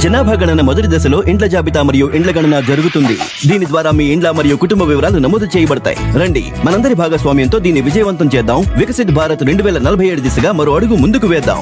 జనాభా గణన మొదటి దశలో ఇండ్ల జాబితా మరియు ఇండ్ల గణన జరుగుతుంది దీని ద్వారా మీ ఇండ్ల మరియు కుటుంబ వివరాలు నమోదు చేయబడతాయి రండి మనందరి భాగస్వామ్యంతో దీన్ని విజయవంతం చేద్దాం వికసిత్ భారత్ రెండు వేల నలభై ఏడు దిశగా మరో అడుగు ముందుకు వేద్దాం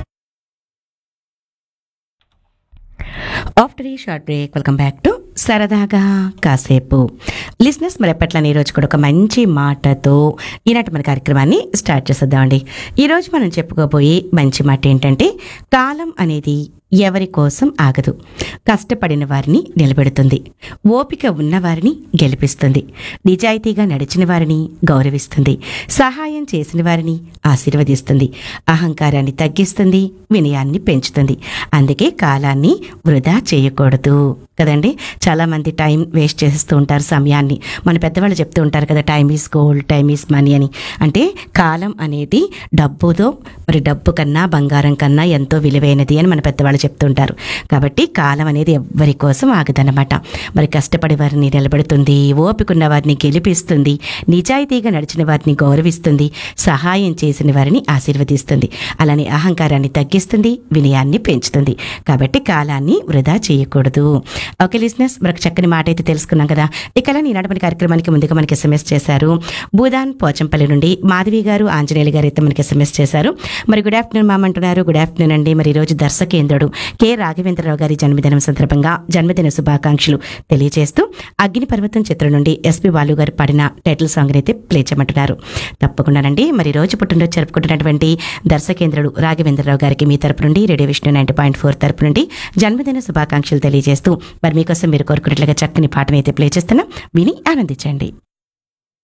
ఆఫ్టర్ ఈ short break welcome back to సరదాగా కాసేపు లిజినెస్ మరి ఎప్పట్లని ఈరోజు కూడా ఒక మంచి మాటతో ఈనాటి మన కార్యక్రమాన్ని స్టార్ట్ చేసేద్దామండి ఈరోజు మనం చెప్పుకోబోయే మంచి మాట ఏంటంటే కాలం అనేది ఎవరి కోసం ఆగదు కష్టపడిన వారిని నిలబెడుతుంది ఓపిక ఉన్నవారిని గెలిపిస్తుంది నిజాయితీగా నడిచిన వారిని గౌరవిస్తుంది సహాయం చేసిన వారిని ఆశీర్వదిస్తుంది అహంకారాన్ని తగ్గిస్తుంది వినయాన్ని పెంచుతుంది అందుకే కాలాన్ని వృధా చేయకూడదు కదండి చాలామంది టైం వేస్ట్ చేస్తూ ఉంటారు సమయాన్ని మన పెద్దవాళ్ళు చెప్తూ ఉంటారు కదా time is gold time is money అని అంటే కాలం అనేది డబ్బుతో మరి డబ్బు కన్నా బంగారం కన్నా ఎంతో విలువైనది అని మన పెద్దవాళ్ళు చెప్తుంటారు కాబట్టి కాలం అనేది ఎవ్వరి కోసం ఆగదన్నమాట మరి కష్టపడి వారిని నిలబెడుతుంది ఓపికన్న వారిని గెలిపిస్తుంది నిజాయితీగా నడిచిన వారిని గౌరవిస్తుంది సహాయం చేసిన వారిని ఆశీర్వదిస్తుంది అలానే అహంకారాన్ని తగ్గిస్తుంది వినయాన్ని పెంచుతుంది కాబట్టి కాలాన్ని వృధా చేయకూడదు ఓకే లిజినెస్ మరొక చక్కని మాట అయితే తెలుసుకున్నాం కదా ఇక ఈనాటి మన కార్యక్రమానికి ముందుగా మనకి ఎస్ఎంఎస్ చేశారు భూదాన్ పోచంపల్లి నుండి మాధవి గారు ఆంజనేయులు గారు అయితే మనకి ఎస్ఎంఎస్ చేశారు మరి గుడ్ ఆఫ్టర్నూన్ మామ అంటున్నారు గుడ్ ఆఫ్టర్నూన్ అండి మరి ఈరోజు దర్శకేంద్రుడు కె రాఘవేంద్రరావు గారి జన్మదినం సందర్భంగా జన్మదిన శుభాకాంక్షలు తెలియజేస్తూ అగ్ని పర్వతం చిత్రం నుండి ఎస్పి బాలు గారు పాడిన టైటిల్ సాంగ్ అయితే ప్లే చేయమంటున్నారు తప్పకుండానండి మరి రోజు పుట్టినరోజు జరుపుకుంటున్నటువంటి దర్శకేంద్రుడు రాఘవేంద్రరావు గారికి మీ తరపు నుండి radio Vishnu ninety point four తరపు నుండి జన్మదిన శుభాకాంక్షలు తెలియజేస్తూ మరి మీకోసం మీరు కోరుకున్నట్లుగా చక్కని పాటను అయితే ప్లే చేస్తున్నాం విని ఆనందించండి